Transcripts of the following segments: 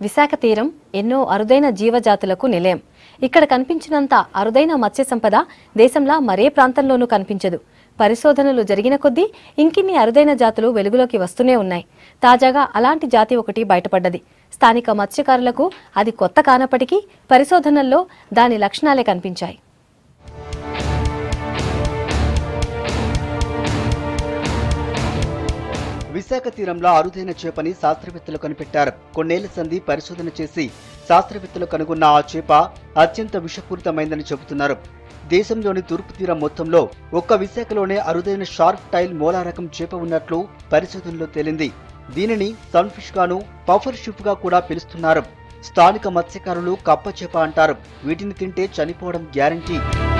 విశాఖ తీరం ఎన్నో అరుదైన జీవజాతులకు నిలయం ఇక్కడ కనిపించినంత అరుదైన మత్స్య సంపద దేశంలో మరే ప్రాంతంలోనూ కనిపించదు పరిశోధనలు జరిగిన కొద్దీ ఇంకిన్ని అరుదైన జాతులు వెలుగులోకి వస్తూనే ఉన్నాయి తాజాగా అలాంటి జాతి ఒకటి బయటపడ్డది స్థానిక మత్స్యకారులకు అది కొత్త కానప్పటికీ పరిశోధనల్లో దాని లక్షణాలే కనిపించాయి విశాఖ తీరంలో అరుదైన చేపని శాస్త్రవేత్తలు కనిపెట్టారు కొన్నేళ్ల సంధి పరిశోధన చేసి శాస్త్రవేత్తలు కనుగొన్న ఆ చేప అత్యంత విషపూరితమైందని చెబుతున్నారు దేశంలోని తూర్పు తీరం మొత్తంలో ఒక్క విశాఖలోనే అరుదైన షార్క్ టైల్ మోలా రకం చేప ఉన్నట్లు పరిశోధనలో తేలింది దీనిని సన్ఫిష్ గాను పఫర్ షిప్ గా కూడా పిలుస్తున్నారు స్థానిక మత్స్యకారులు కప్ప చేప అంటారు వీటిని తింటే చనిపోవడం గ్యారంటీ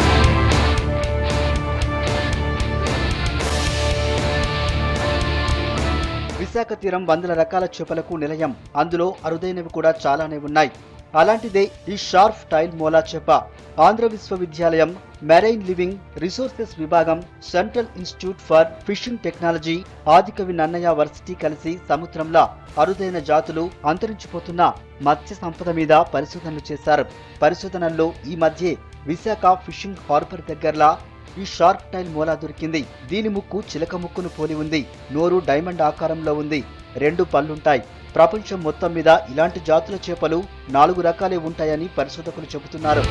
విశాఖ తీరం వందల రకాల చేపలకు నిలయం అందులో అరుదైనవి కూడా చాలానే ఉన్నాయి అలాంటిదే ఈ షార్ప్ టైల్ మోలా చేప ఆంధ్ర విశ్వవిద్యాలయం మెరైన్ లివింగ్ రిసోర్సెస్ విభాగం central institute for fishing technology Adikavi Nannaya varsity కలిసి సముద్రంలో అరుదైన జాతులు అంతరించిపోతున్న మత్స్య సంపద మీద పరిశోధనలు చేశారు పరిశోధనల్లో ఈ మధ్య విశాఖ ఫిషింగ్ హార్బర్ దగ్గరలా ఈ షార్క్ టైల్ మూలా దొరికింది దీని ముక్కు చిలక ముక్కును పోలి ఉంది నోరు డైమండ్ ఆకారంలో ఉంది రెండు పళ్ళుంటాయి ప్రపంచం మొత్తం మీద ఇలాంటి జాతుల చేపలు నాలుగు రకాలే ఉంటాయని పరిశోధకులు చెబుతున్నారు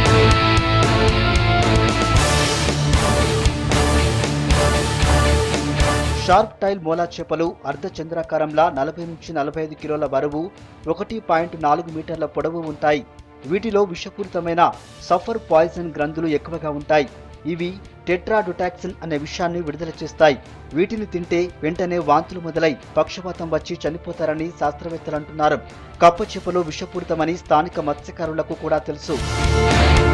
షార్క్ టైల్ మోలా చేపలు అర్ధ చంద్రాకారంలా నలభై నుంచి నలభై ఐదు కిలోల బరువు ఒకటి పాయింట్ నాలుగు మీటర్ల పొడవు ఉంటాయి వీటిలో విషపూరితమైన సఫర్ పాయిజన్ గ్రంథులు ఎక్కువగా ఉంటాయి ఇవి టెట్రాడుటాక్సిన్ అనే విషయాన్ని విడుదల చేస్తాయి వీటిని తింటే వెంటనే వాంతులు మొదలై పక్షపాతం వచ్చి చనిపోతారని శాస్త్రవేత్తలు అంటున్నారు కప్ప చేపలు విషపూరితమని స్థానిక మత్స్యకారులకు కూడా తెలుసు